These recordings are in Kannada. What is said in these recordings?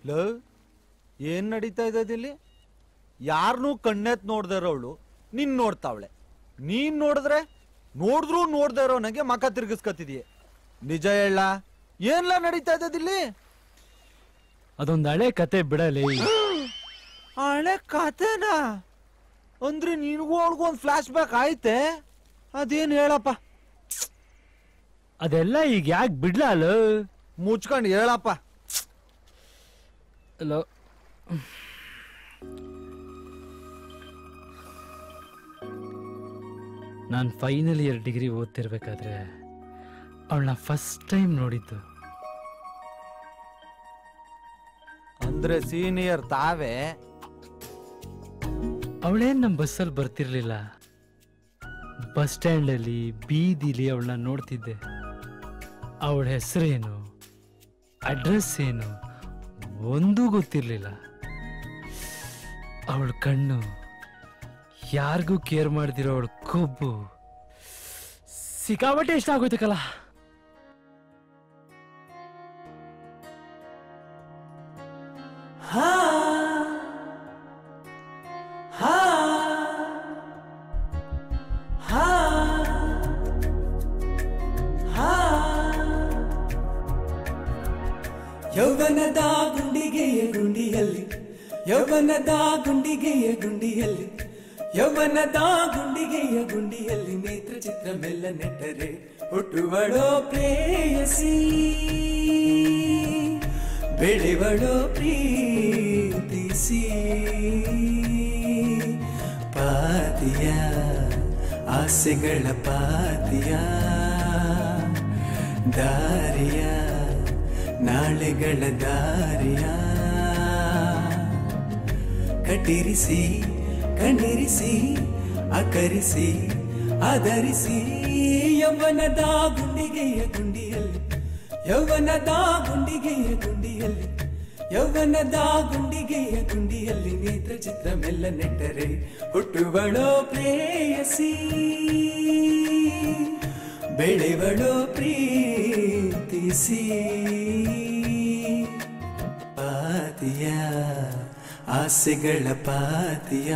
ಲ ಏನ್ ನಡೀತಾ ಇದ್ದದಿಲ್ಲಿ ಯಾರನ್ನೂ ಕಣ್ಣೆತ್ ನೋಡ್ದೇ ಇರೋವಳು ನಿನ್ ನೋಡ್ತಾವಳೆ ನೀನ್ ನೋಡಿದ್ರೆ ನೋಡಿದ್ರು ನೋಡ್ದೇ ಇರೋ ನನಗೆ ಮಕ ತಿರ್ಗಿಸ್ಕತ್ತಿದೀಯ ನಿಜ ಹೇಳ ಏನ್ಲ ನಡೀತಾ ಇದ್ದದಿಲ್ಲಿ ಅದೊಂದು ಹಳೆ ಕತೆ ಬಿಡಲಿ ಹಳೆ ಕತೆನಾ ಅಂದ್ರೆ ನಿನಗೂ ಅವಳಿಗೂ ಒಂದು ಫ್ಲಾಶ್ ಬ್ಯಾಕ್ ಆಯ್ತೆ ಅದೇನ್ ಹೇಳಪ್ಪ ಅದೆಲ್ಲ ಈಗ ಯಾಕೆ ಬಿಡ್ಲಲ್ಲ ಮುಚ್ಕೊಂಡು ಹೇಳಪ್ಪ ಅಲ್ಲ ನಾನು ಫೈನಲ್ ಇಯರ್ ಡಿಗ್ರಿ ಓದ್ತಿರ್ಬೇಕಾದ್ರೆ ಅವಳನ್ನ ಫಸ್ಟ್ ಟೈಮ್ ನೋಡಿದ್ದು ಅಂದ್ರೆ ಸೀನಿಯರ್ ತಾವೇ ಅವಳೇನ್ ನಮ್ಮ ಬಸ್ಸಲ್ಲಿ ಬರ್ತಿರ್ಲಿಲ್ಲ ಬಸ್ ಸ್ಟ್ಯಾಂಡಲ್ಲಿ ಬೀದಿಲಿ ಅವಳನ್ನ ನೋಡ್ತಿದ್ದೆ ಅವಳ ಹೆಸರೇನು ಅಡ್ರೆಸ್ ಏನು ಒಂದೂ ಗೊತ್ತಿರಲಿಲ್ಲ ಅವಳ ಕಣ್ಣು ಯಾರಿಗೂ ಕೇರ್ ಮಾಡ್ದಿರೋ ಅವಳ ಕೊಬ್ಬು ಸಿಕ್ಕಾಪಟ್ಟೆ ಇಷ್ಟ ಆಗೋಯ್ತಕ್ಕಲ್ಲ ಯೌವನದ ಗುಂಡಿಗೆಯ ಗುಂಡಿಯಲ್ಲಿ ಯೌವನದ ಗುಂಡಿಗೆಯ ಗುಂಡಿಯಲ್ಲಿ ಯೌವನದ ಗುಂಡಿಗೆಯ ಗುಂಡಿಯಲ್ಲಿ ನೇತ್ರ ಚಿತ್ರ ಮೆಲ್ಲ ನೆಟ್ಟರೆ ಹುಟ್ಟುವಳೋ ಪ್ರೇಯಸಿ ಬೆಳೆವಳೋ ಪ್ರೀತಿಸಿ ಪಾತಿಯ ಆಸೆಗಳ ಪಾತಿಯ ದಾರಿಯ ನಾಳೆಗಳ ದಾರಿಯ ಕಟ್ಟಿರಿಸಿ ಕಣ್ಣಿರಿಸಿ ಅಕರಿಸಿ ಆಧರಿಸಿ ಯೌವನದ ಗುಂಡಿಗೆಯ ಗುಂಡಿಯಲ್ಲಿ ಯೌವನದ ಗುಂಡಿಗೆಯ ಗುಂಡಿಯಲ್ಲಿ ಯೌವನದ ಗುಂಡಿಗೆಯ ಗುಂಡಿಯಲ್ಲಿ ನೇತ್ರ ಚಿತ್ರ ಮೆಲ್ಲ ನೆಟ್ಟರೆ ಹುಟ್ಟುವಳೋ ಪ್ರೇಯಸಿ ಬೆಳೆವಳೋ ಪ್ರೀತಿಸಿ ಪಾತಿಯ ಆಸೆಗಳ ಪಾತಿಯ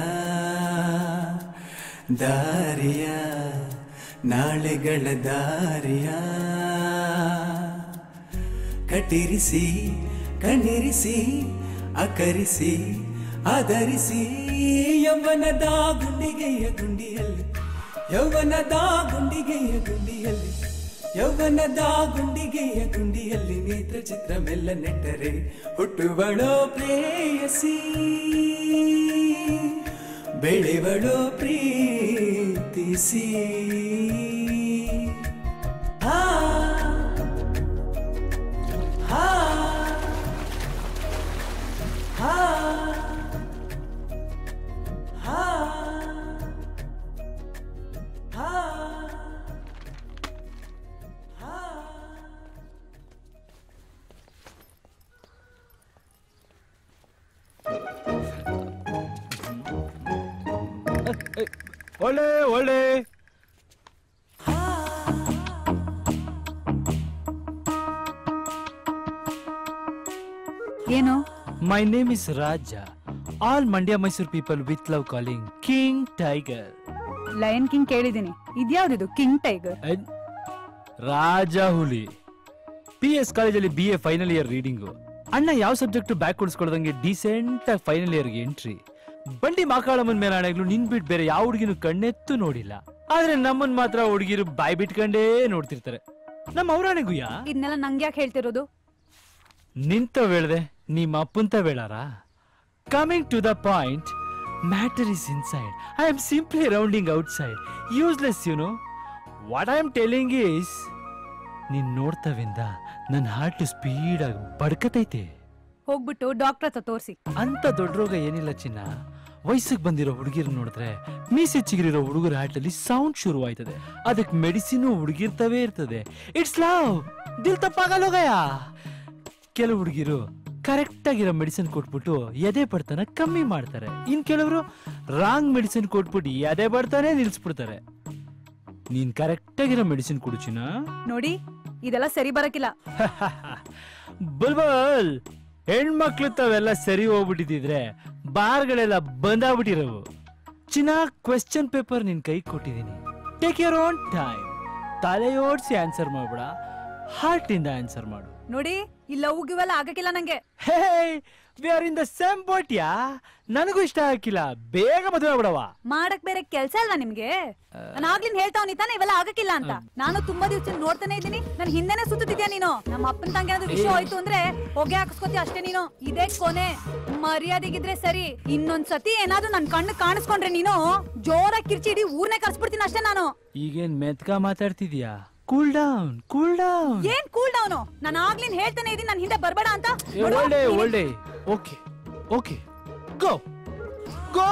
ದಾರಿಯ ನಾಳೆಗಳ ದಾರಿಯ ಕಟ್ಟಿರಿಸಿ ಕಣ್ಣಿರಿಸಿ ಅಕರಿಸಿ ಆಧರಿಸಿ ಯೌವನದ ಗುಂಡಿಗೆಯ ಗುಂಡಿಯಲ್ಲಿ ಯೌವನದ ಗುಂಡಿಗೆಯ ಗುಂಡಿಯಲ್ಲಿ ಯೌವನದ ಗುಂಡಿಗೆಯ ಗುಂಡಿಯಲ್ಲಿ ನೇತ್ರ ಚಿತ್ರ ಮೆಲ್ಲ ನೆಟ್ಟರೆ ಹುಟ್ಟುವಳೋ ಪ್ರೇಯಸಿ ಬೆಳೆವಳೋ ಪ್ರೀತಿಸಿ ಆ ಆ ಆ ಆ ಒಳ್ಳೆ ಒಳ್ಳೆ ಏನು my name is Raja all Mandya Mysuru people with love calling king tiger lion king ಕೇಳಿದೀನಿ ಇದ್ಯಾವ್ದಿದು ಕಿಂಗ್ ಟೈಗರ್ ರಾಜ ಹುಲಿ ಪಿ ಎಸ್ ಕಾಲೇಜಲ್ಲಿ B A final year reading ಅಣ್ಣ ಯಾವ ಸಬ್ಜೆಕ್ಟ್ ಬ್ಯಾಕ್ ಕೊಡಿಸ್ಕೊಳ್ದಂಗೆ ಡೀಸೆಂಟ್ ಆಗಿ ಫೈನಲ್ ಇಯರ್ಗೆ ಎಂಟ್ರಿ ಬಂಡಿ ಮಾಕಾಳಮ್ಮನ ಮೇಲೆ ಆಣೆಗಳು ನಿನ್ ಬಿಟ್ಟು ಬೇರೆ ಯಾವ ಹುಡುಗಿನೂ ಕಣ್ಣೆತ್ತು ನೋಡಿಲ್ಲ ಆದ್ರೆ ನಮ್ಮನ್ ಮಾತ್ರ ಹುಡುಗಿರು ಬಾಯ್ ಬಿಟ್ಕೊಂಡೇ ನೋಡ್ತಿರ್ತಾರೆ ನಮ್ಮ ಅವ್ರಾಣೆಗೂ ಯಾ ಇದನ್ನೆಲ್ಲ ನಂಗೆ ಯಾಕೆ ಹೇಳ್ತಿರೋದು ನಿಂತ ವೇಳ್ದೆ ನಿಮ್ಮ ಅಪ್ಪಂತ ವೇಳಾರ coming to the point matter is inside I am simply rounding outside useless you know what I am telling is ನೀನ್ ನೋಡ್ತವಿಂದ ನನ್ನ ಹಾರ್ಟ್ ಸ್ಪೀಡ್ ಆಗಿ ಬಡ್ಕತೈತೆ ಹೋಗ್ಬಿಟ್ಟು ಡಾಕ್ಟರ್ ಹತ್ರ ತೋರಿಸಿ ಅಂತ ದೊಡ್ಡ ರೋಗ ಏನಿಲ್ಲ ಚಿನ್ನ ವಯಸ್ಸಿಗೆ ಬಂದಿರೋ ಹುಡುಗಿರ್ ನೋಡಿದ್ರೆ ಮೀಸೆ ಚಿಗಿರಿರೋ ಹುಡುಗರ ಹಾರ್ಟಲ್ಲಿ ಸೌಂಡ್ ಶುರು ಆಯ್ತದೆ ಅದಕ್ಕೆ ಮೆಡಿಸಿನ್ ಹುಡುಗಿರ್ತವೇ ಇರ್ತದೆ ಇಟ್ಸ್ ಲವ್ ದಿಲ್ ತಪ್ಪಾಗಲ್ಲೋಗಯ ಕೆಲವು ಹುಡುಗಿರು ಕರೆಕ್ಟ್ ಆಗಿರೋ ಮೆಡಿಸಿನ್ ಕೊಟ್ಬಿಟ್ಟು ಎದೆ ಬಡ್ತನ ಕಮ್ಮಿ ಮಾಡ್ತಾರೆ ಇನ್ ಕೆಲವರು ರಾಂಗ್ ಮೆಡಿಸಿನ್ ಕೊಟ್ಬಿಟ್ಟು ಎದೆ ಬಡ್ತಾನೆ ನಿಲ್ಸ್ಬಿಡ್ತಾರೆ ನೀನ್ ಕರೆಕ್ಟ್ ಆಗಿರೋ ಮೆಡಿಸಿನ್ ಕೊಡು ಚಿನ್ನ ನೋಡಿ ಇದೆಲ್ಲ ಸರಿ ಬರಕಿಲ್ಲ ಬುಲ್ಬಲ್ ಹೆಣ್ಮಕ್ಳು ತಾವೆಲ್ಲ ಸರಿ ಹೋಗ್ಬಿಟ್ಟಿದ್ರೆ ಬಾರ್ಗಳೆಲ್ಲ ಬಂದಾಗ್ಬಿಟ್ಟಿರವು ಚಿನ್ನ ಕ್ವೆಶ್ಚನ್ ಪೇಪರ್ ನಿನ್ ಕೈ ಕೊಟ್ಟಿದ್ದೀನಿ ಟೇಕ್ ಯರ್ ಓನ್ ಟೈಮ್ ತಲೆಯೋಡ್ಸಿ ಆನ್ಸರ್ ಮಾಡ್ಬೇಡ ಹಾರ್ಟ್ ಇಂದ ಆನ್ಸರ್ ಮಾಡು ನೋಡಿ ಈ ಲವ್ ಗಿವೆಲ್ಲ ಆಗಕ್ಕಿಲ್ಲ ನಂಗೆ hey we are in the same boat ಯಾ ನನಗೂ ಇಷ್ಟ ಆಗಿಲ್ಲ ಬೇಗ ಮದುವೆ ಆಗ್ಬಿಡವ ಮಾಡಕ್ ಬೇರೆ ಕೆಲ್ಸ ಅಲ್ವಾ ನಿಮ್ಗೆ ನಾನು ಆಗ್ಲಿಂದ ಹೇಳ್ತಾವ್ನಿ ತಾನೆ ಇವೆಲ್ಲ ಆಗಕ್ಕಿಲ್ಲ ಅಂತ ನಾನು ತುಂಬಾ ದಿವಸ ನೋಡ್ತಾನೆ ಇದ್ದೀನಿ ನನ್ ಹಿಂದೆನೆ ಸುತ್ತಿದ್ಯಾ ನೀನು ನಮ್ಮ ಅಪ್ಪನ ತಂಗಿ ಏನಾದ್ರು ವಿಷಯ ಹೋಯ್ತು ಅಂದ್ರೆ ಹೊಗೆ ಹಾಕಿಸ್ಕೊತಿ ಅಷ್ಟೇ ನೀನು ಇದೇ ಕೊನೆ ಮರ್ಯಾದೆಗಿದ್ರೆ ಸರಿ ಇನ್ನೊಂದ್ ಸತಿ ಏನಾದ್ರು ನನ್ ಕಣ್ಣು ಕಾಣಿಸ್ಕೊಂಡ್ರೆ ನೀನು ಜೋರಾಗಿ ಕಿರ್ಚಿ ಇಡೀ ಊರ್ನೇ ಕರ್ಸ್ಬಿಡ್ತೀನಿ ಅಷ್ಟೇ ನಾನು ಈಗೇನ್ ಮೆತ್ಕ ಮಾತಾಡ್ತಿದ್ಯಾ ಕೂಲ್ ಡೌನ್ ಕೂಲ್ ಡೌನ್ ಏನ್ ಕೂಲ್ ಡೌನು ನಾನು ಆಗ್ಲಿಂದ ಹೇಳ್ತಾನೆ ಇದೀನಿ ನನ್ ಹಿಂದೆ ಬರ್ಬೇಡ ಅಂತ ನೋಡು, ಒಳ್ಳೆ ನೀನು- ಒಳ್ಳೆ ಓಕೆ ಓಕೆ ಗೋ ಗೋ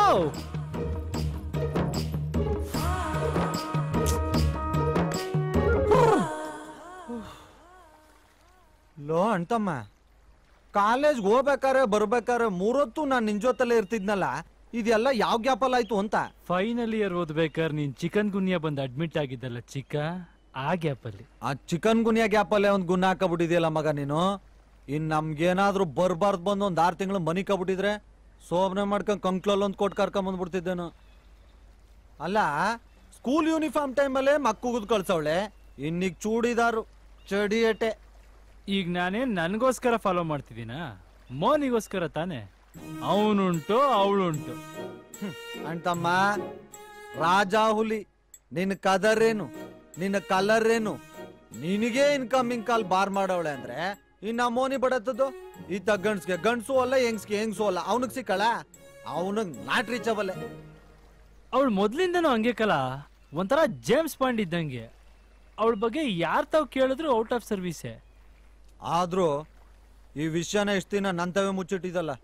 ಲೋ ಅಣ್ತಮ್ಮ ಕಾಲೇಜ್ಗೆ ಹೋಗ್ಬೇಕಾರೆ ಬರ್ಬೇಕಾರೆ ಮೂರೊತ್ತು ನಾನು ನಿನ್ ಜೊತೆಲೇ ಇರ್ತಿದ್ನಲ್ಲ ಇದೆಲ್ಲ ಯಾವ ಗ್ಯಾಪಲ್ ಆಯ್ತು ಅಂತ ಫೈನಲ್ ಇಯರ್ ಓದ್ಬೇಕಾದ್ರೆ ನೀನ್ ಚಿಕನ್ ಗುನ್ಯಾ ಬಂದು ಅಡ್ಮಿಟ್ ಆಗಿದ್ದಲ್ಲ ಚಿಕ್ಕ ಆ ಗ್ಯಾಪಲ್ಲಿ ಆ ಚಿಕನ್ ಗುನಿಯಾ ಗ್ಯಾಪಲ್ಲೇ ಒಂದು ಗುಣ ಹಾಕಬಿಟ್ಟಿದ್ಯಲ್ಲ ಮಗ ನೀನು ಇನ್ ನಮ್ಗೇನಾದ್ರೂ ಬರ್ಬಾರ್ದು ಬಂದು ಒಂದ್ ಆರು ತಿಂಗಳು ಮನಿ ಕಬಿಟ್ಟಿದ್ರೆ ಸೋಬ್ನೆ ಮಾಡ್ಕೊಂಡ್ ಕಂಕ್ಲಲ್ಲಿ ಒಂದು ಕೊಟ್ಟು ಕರ್ಕೊಂಡ್ ಬಂದ್ಬಿಡ್ತಿದ್ದೇನು ಅಲ್ಲ ಸ್ಕೂಲ್ ಯೂನಿಫಾರ್ಮ್ ಟೈಮಲ್ಲೇ ಮಕ್ಕುಗುದ್ ಕಳ್ಸವಳೆ ಇನ್ನೀಗ ಚೂಡಿದಾರು ಚಡಿಯಟೆ ಈಗ ನಾನೇನ್ ನನಗೋಸ್ಕರ ಫಾಲೋ ಮಾಡ್ತಿದ್ದೀನಾ ಮೋನಿಗೋಸ್ಕರ ತಾನೆ ಅವನುಂಟು ಅವಳುಂಟು ಅಣ್ತಮ್ಮ ರಾಜ ಹುಲಿ ನಿನ್ನ ಕದರ್ ಏನು ನಿನ್ನ ಕಲರ್ ಏನು ನಿನಗೆ ಇನ್ಕಮಿಂಗ್ ಕಾಲ್ ಬಾರ್ ಮಾಡವಳೆ ಅಂದ್ರೆ ಇನ್ನ ಮೋನಿ ಬಡತ್ತದು ಈತ ಗಂಡ್ಸ್ಗೆ ಗಂಡ್ಸು ಅಲ್ಲ ಹೆಂಗ್ಸ್ಗೆ ಹೆಂಗ್ಸು ಅಲ್ಲ ಅವನಿಗೆ ಸಿಕ್ಕಳ ಅವನಿಗೆ ನಾಟ್ ರೀಚಬಲ್ಲೆ ಅವಳು ಮೊದ್ಲಿಂದನೂ ಹಂಗೆ ಕಲ ಒಂಥರ ಜೇಮ್ಸ್ ಬಾಂಡ್ ಇದ್ದಂಗೆ ಅವಳ ಬಗ್ಗೆ ಯಾರ್ ತಾವ್ ಕೇಳಿದ್ರು ಔಟ್ ಆಫ್ ಸರ್ವಿಸೇ ಆದ್ರೂ ಈ ವಿಷಯನ ಎಷ್ಟು ದಿನ ನಂತವೇ ಮುಚ್ಚಿಟ್ಟಿದಲ್ಲ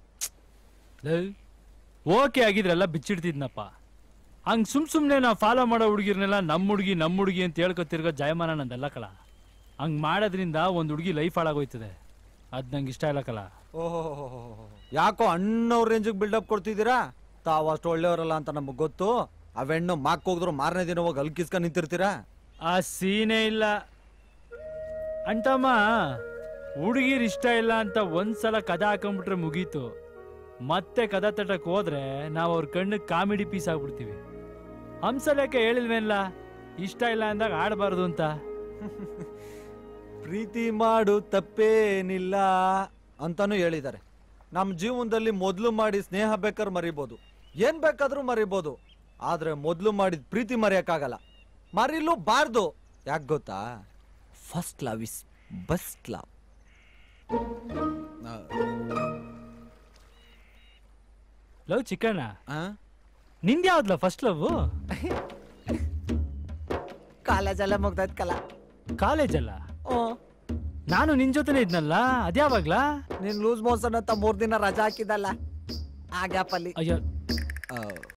ಓಕೆ ಆಗಿದ್ರೆಲ್ಲ ಬಿಚ್ಚಿಡ್ತಿದ್ನಪ್ಪ ಹಂಗ್ ಸುಮ್ ಸುಮ್ನೆ ನಾವು ಫಾಲೋ ಮಾಡೋ ಹುಡುಗಿರ್ನೆಲ್ಲ ನಮ್ಮ ಹುಡುಗಿ ನಮ್ಮ ಹುಡುಗಿ ಅಂತ ಹೇಳ್ಕೊತಿರ್ಗೋ ಜಾಯಮಾನ ನಂದಲ್ಲ ಕಲ ಹಂಗ್ ಮಾಡೋದ್ರಿಂದ ಒಂದ್ ಹುಡುಗಿ ಲೈಫ್ ಹಾಳಾಗೋಯ್ತದೆ ಅದ್ ನಂಗೆ ಇಷ್ಟ ಇಲ್ಲ ಕಲ ಓಹೋ ಯಾಕೋ ಅಣ್ಣವ್ರ ರೇಂಜಿಗೆ ಬಿಲ್ಡಪ್ ಕೊಡ್ತಿದ್ದೀರಾ ತಾವು ಅಷ್ಟು ಒಳ್ಳೆಯವರಲ್ಲ ಅಂತ ನಮಗೆ ಗೊತ್ತು ಅವೆಣ್ಣು ಮಾಕ್ ಹೋಗಿದ್ರು ಮಾರನೇ ದಿನ ಹೋಗಿ ಅಲ್ಕಿಸ್ಕೊಂಡ್ ನಿಂತಿರ್ತೀರಾ ಆ ಸೀನೇ ಇಲ್ಲ ಅಂಟಮ್ಮ ಹುಡುಗಿರ್ ಇಷ್ಟ ಇಲ್ಲ ಅಂತ ಒಂದ್ಸಲ ಕದ ಹಾಕೊಂಡ್ಬಿಟ್ರೆ ಮುಗೀತು ಮತ್ತೆ ಕದ ತಟ್ಟಕ್ ಹೋದ್ರೆ ನಾವು ಅವ್ರ ಕಣ್ಣಿಗೆ ಕಾಮಿಡಿ ಪೀಸ್ ಆಗ್ಬಿಡ್ತೀವಿ ಹಂಸಲೇಖ ಹೇಳಿಲ್ವೇನ್ಲ ಇಷ್ಟ ಇಲ್ಲ ಅಂದಾಗ ಆಡಬಾರ್ದು ಅಂತ ಪ್ರೀತಿ ಮಾಡು ತಪ್ಪೇನಿಲ್ಲ ಅಂತಾನು ಹೇಳಿದ್ದಾರೆ ನಮ್ಮ ಜೀವನದಲ್ಲಿ ಮೊದಲು ಮಾಡಿ ಸ್ನೇಹ ಬೇಕಾದ್ರೆ ಮರಿಬೋದು ಏನ್ ಬೇಕಾದ್ರೂ ಮರಿಬೋದು ಆದ್ರೆ ಮೊದಲು ಮಾಡಿದ ಪ್ರೀತಿ ಮರೆಯಕ್ಕಾಗಲ್ಲ ಮರಿಲು ಬಾರ್ದು ಯಾಕೆ ಗೊತ್ತಾ first love is best love love Chikkanna ನಿಂದ ಯಾವ್ದ್ಲ ಫಸ್ಟ್ ಲವ್ ಕಾಲೇಜೆಲ್ಲ ಮುಗ್ದಾಯ್ತು ಕಲ ಕಾಲೇಜಲ್ಲ ನಾನು ನಿನ್ ಜೊತೆನೇ ಇದ್ನಲ್ಲ ಅದ್ಯಾವಾಗ್ಲಾ ನೀನ್ ಲೂಸ್ ಮೋಷನ್ ಅಂತ ಮೂರ್ ದಿನ ರಜಾ ಹಾಕಿದಲ್ಲ ಆ ಗ್ಯಾಪಲ್ಲಿ ಅಯ್ಯೋ